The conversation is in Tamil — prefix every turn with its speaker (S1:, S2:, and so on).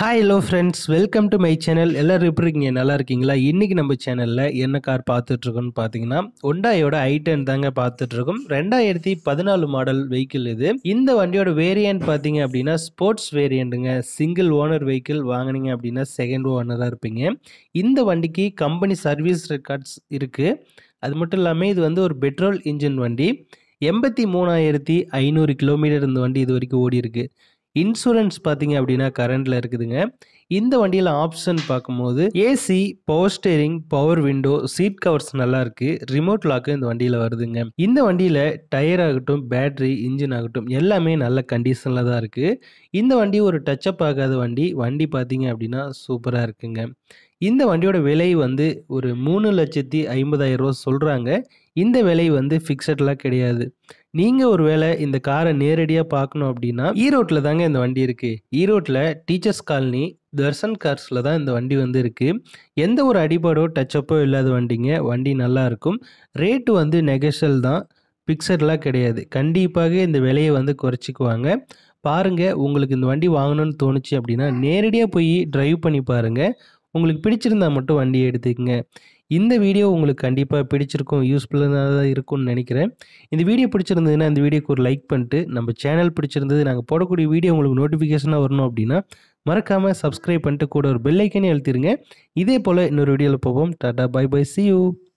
S1: hi hello friends welcome to my channel எல்லோரும் எப்படி இருக்கீங்க நல்லா இருக்கீங்களா இன்றைக்கி நம்ம சேனலில் என்ன கார் பார்த்துட்ருக்கோன்னு பார்த்தீங்கன்னா ஒண்டாயோட ஐ டென் தாங்க பார்த்துட்ருக்கோம் ரெண்டாயிரத்தி பதினாலு மாடல் வெஹிக்கிள் இது இந்த வண்டியோட வேரியன்ட் பார்த்தீங்க அப்படின்னா ஸ்போர்ட்ஸ் வேரியண்ட்டுங்க சிங்கிள் ஓனர் வெஹிக்கிள் வாங்கினீங்க அப்படின்னா செகண்ட் ஓனராக இருப்பீங்க இந்த வண்டிக்கு கம்பெனி சர்வீஸ் ரெக்கார்ட்ஸ் இருக்குது அது மட்டும் இல்லாமல் இது வந்து ஒரு பெட்ரோல் இன்ஜின் வண்டி எண்பத்தி மூணாயிரத்தி ஐநூறு கிலோமீட்டர் இந்த வண்டி இது வரைக்கும் ஓடி இருக்கு இன்சூரன்ஸ் பார்த்தீங்க அப்படின்னா கரண்டில் இருக்குதுங்க இந்த வண்டியில் ஆப்ஷன் பார்க்கும்போது AC power steering power window seat covers நல்லா இருக்கு ரிமோட் லாக்கு இந்த வண்டியில் வருதுங்க இந்த வண்டியில் டயர் ஆகட்டும் பேட்டரி இன்ஜின் ஆகட்டும் எல்லாமே நல்ல கண்டிஷனில் தான் இருக்குது இந்த வண்டி ஒரு டச்சப் ஆகாத வண்டி வண்டி பார்த்தீங்க அப்படின்னா சூப்பராக இருக்குங்க இந்த வண்டியோட விலை வந்து ஒரு மூணு லட்சத்தி ஐம்பதாயிரம் ரூபா சொல்கிறாங்க இந்த விலை வந்து ஃபிக்ஸட்லாம் கிடையாது நீங்கள் ஒரு வேளை இந்த காரை நேரடியாக பார்க்கணும் அப்படின்னா ஈரோட்டில் தாங்க இந்த வண்டி இருக்குது ஈரோட்டில் டீச்சர்ஸ் காலனி தர்சன் கார்ஸில் தான் இந்த வண்டி வந்து இருக்குது எந்த ஒரு அடிபாடோ டச்சப்போ இல்லாத வண்டிங்க வண்டி நல்லா இருக்கும் ரேட்டு வந்து நெகஷல் தான் ஃபிக்ஸட்லாம் கிடையாது கண்டிப்பாக இந்த விலையை வந்து குறைச்சிக்குவாங்க பாருங்கள் உங்களுக்கு இந்த வண்டி வாங்கணும்னு தோணுச்சு அப்படின்னா நேரடியாக போய் டிரைவ் பண்ணி பாருங்கள் உங்களுக்கு பிடிச்சிருந்தா மட்டும் வண்டியை எடுத்துக்கங்க இந்த வீடியோ உங்களுக்கு கண்டிப்பாக பிடிச்சிருக்கும் யூஸ்ஃபுல்லாக தான் இருக்கும்னு நினைக்கிறேன் இந்த வீடியோ பிடிச்சிருந்ததுன்னா இந்த வீடியோக்கு ஒரு லைக் பண்ணிட்டு நம்ம சேனல் பிடிச்சிருந்தது நாங்கள் போடக்கூடிய வீடியோ உங்களுக்கு நோட்டிஃபிகேஷனாக வரணும் அப்படின்னா மறக்காமல் சப்ஸ்கிரைப் பண்ணிட்டு கூட ஒரு பெல் ஐக்கனே அழுத்திடுங்க இதே போல் இன்னொரு வீடியோவில் போவோம் ta ta bye bye see you